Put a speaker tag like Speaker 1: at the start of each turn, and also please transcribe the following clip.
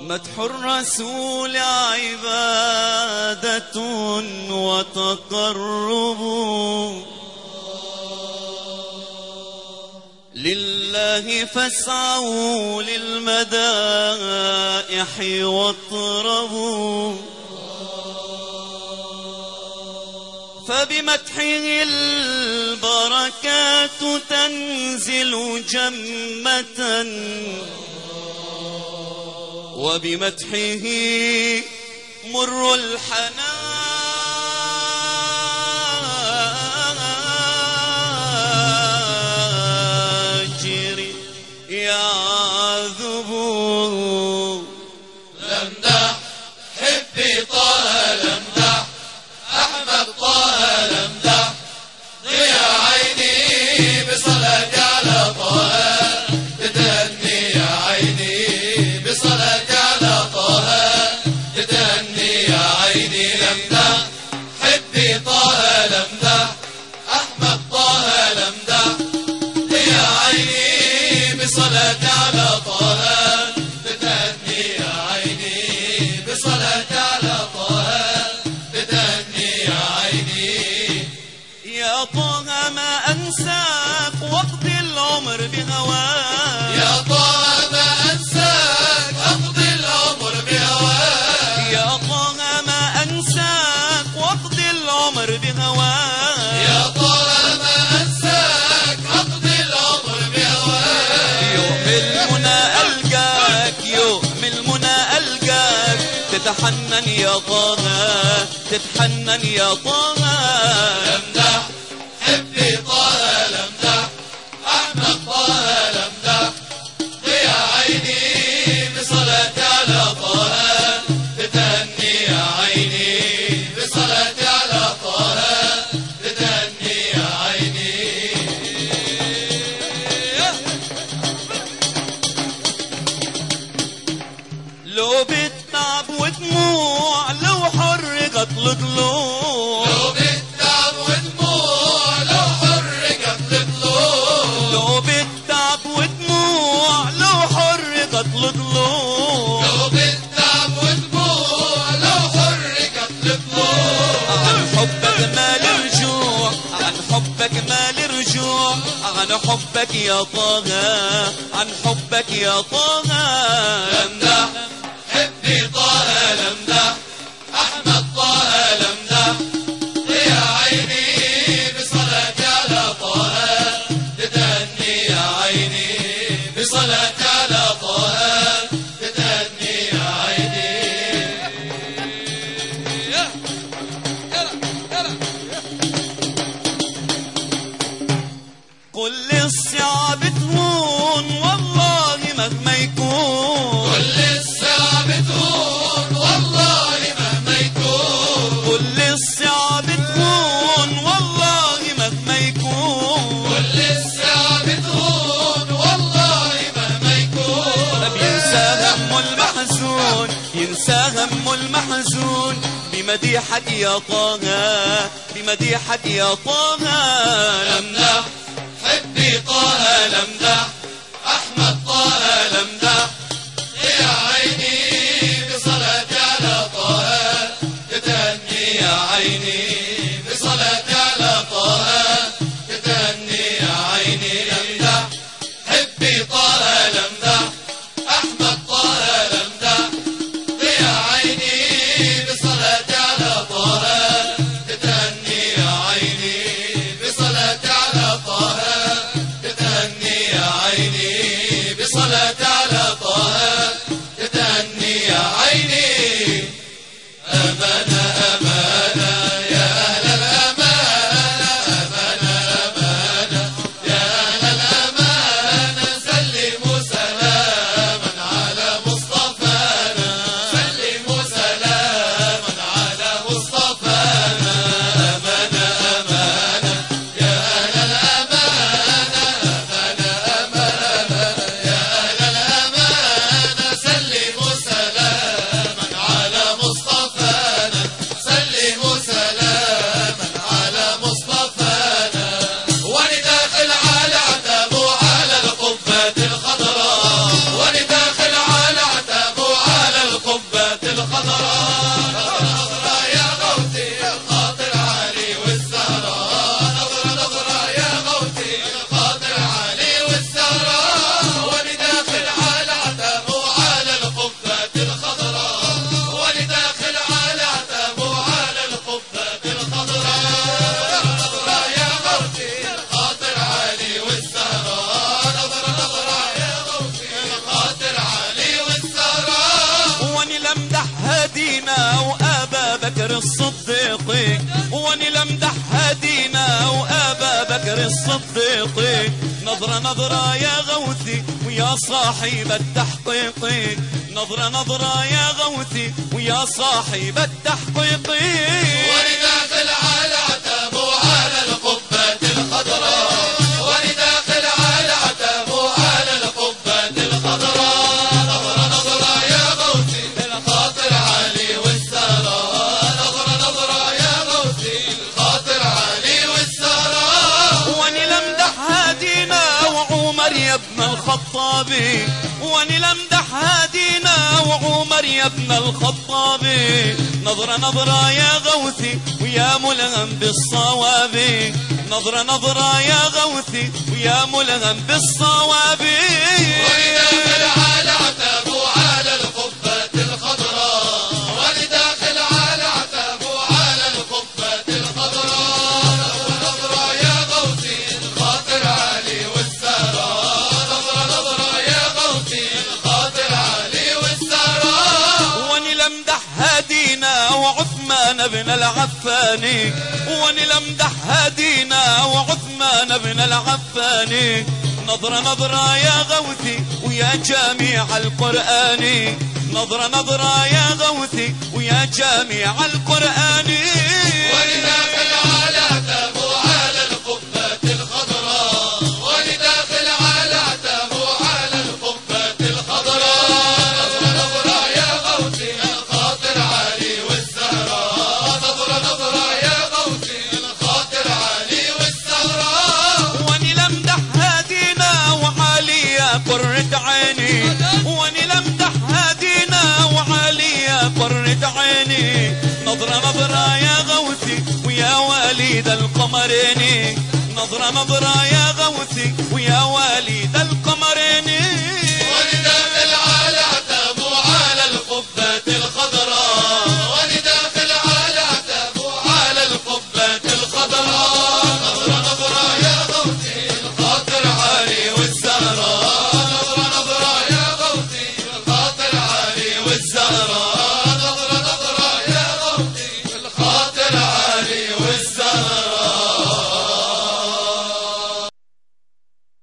Speaker 1: مدح الرسول عبادة وتقرب لله فاسعوا للمدائح واطربوا فبمدحه البركات تنزل جمة وبمدحه مر الحناجر يعذب
Speaker 2: لمدح حبي طه لمدح احمد طه لمدح ضيا عيني بصلاة على طه تتهني يا عيني بصلاة على طه تتهني يا عيني لمدح حبي طه لمدح احمد طه لمدح يا عيني بصلاة على طه بتهني يا عيني بصلاة على طه بتهني يا عيني
Speaker 1: يا طه ما أنساك وقت العمر بهواك
Speaker 2: يا طه ما أنساك أقضي العمر بهواك
Speaker 1: يا طه ما أنساك وقت العمر بهواك
Speaker 2: يا طه ما أنساك أقضي العمر بهواك
Speaker 1: يوم المنى ألقاك يوم المنى ألقاك تتحنن يا طه تتحنن يا طه
Speaker 2: لمدح حبي طه لمدح احمد طه لمدح ضيا عيني بصلاة على طه تتهني يا عيني بصلاة على طه تتهني يا عيني
Speaker 1: لو بالتعب ودموع لو حرقت الضلوع
Speaker 2: لو بالتعب ودموع لو حرقت الضلوع
Speaker 1: لو بالتعب ودموع لو حرقت الضلوع
Speaker 2: لو بالتعب ودموع لو حرقت الضلوع
Speaker 1: عن حبك ما لرجوع عن حبك ما لرجوع عن حبك يا طه عن حبك يا طه
Speaker 2: لمدح حبي طه لمدح احمد طه لمدح يا عيني بصلاة على طه تتهني يا عيني بصلاة على طه تتهني يا عيني
Speaker 1: كل الصعب تهون والله مهما يكون
Speaker 2: كل الصعب تهون والله مهما يكون
Speaker 1: كل الصعب تهون والله مهما يكون
Speaker 2: كل الصعب تهون والله مهما يكون
Speaker 1: ينسى هم المحزون ينسى هم المحزون بمديحك يا طه بمديحك يا طه
Speaker 2: لمدح حبي طه لمدح احمد طه لمدح يا عيني بصلاة على طه تتهني يا عيني بصلاة على طه تتهني يا عيني لمدح حبي طه لمدح احمد طه لمدح يا عيني بصلاة على طه تتهني يا عيني بصلاة على طه تتهني يا عيني
Speaker 1: نظرة نظرة يا غوثي ويا صاحب التحقيق نظرة نظرة يا غوثي ويا صاحب التحقيق
Speaker 2: ولداخل على عتبه على القبة الخضراء ولداخل على عتبه على القبة الخضراء نظرة نظرة يا غوثي الخاطر علي والسراء نظرة نظرة يا غوثي الخاطر علي والسراء
Speaker 1: واني لمدح هادينا وعمر يا ابن الخطابي واني لمدح هادينا وعمر يا ابن الخطابي نظرة نظرة يا غوثي ويا ملهم بالصواب نظرة نظرة يا غوثي ويا ملهم بالصواب
Speaker 2: ولداخل على عتبه على القبة الخضراء ولداخل على عتبه على القبة الخضراء نظرة نظرة يا غوثي الخاطر علي والسراء نظرة نظرة يا غوثي الخاطر علي والسراء
Speaker 1: واني لمدح هادينا وعثمان بن العفاني واني لمدح هادينا وعثمان بن العفاني نظرة نظرة يا غوثي ويا جامع القرآن نظرة نظرة يا غوثي ويا جامع القرآن
Speaker 2: ولداخل على عتبه على القبة الخضراء ولداخل على عتبه على القبة الخضراء نظرة نظرة يا غوثي الخاطر علي والسهراء نظرة نظرة يا غوثي الخاطر علي والسهراء
Speaker 1: واني لمدح هادينا وعالية قرة عيني واني لمدح هادينا وعالية قرة عيني نظرة نظرة يا غوثي ويا وليد القمرين نظرة نظرة يا غوثي ويا وليد القمرين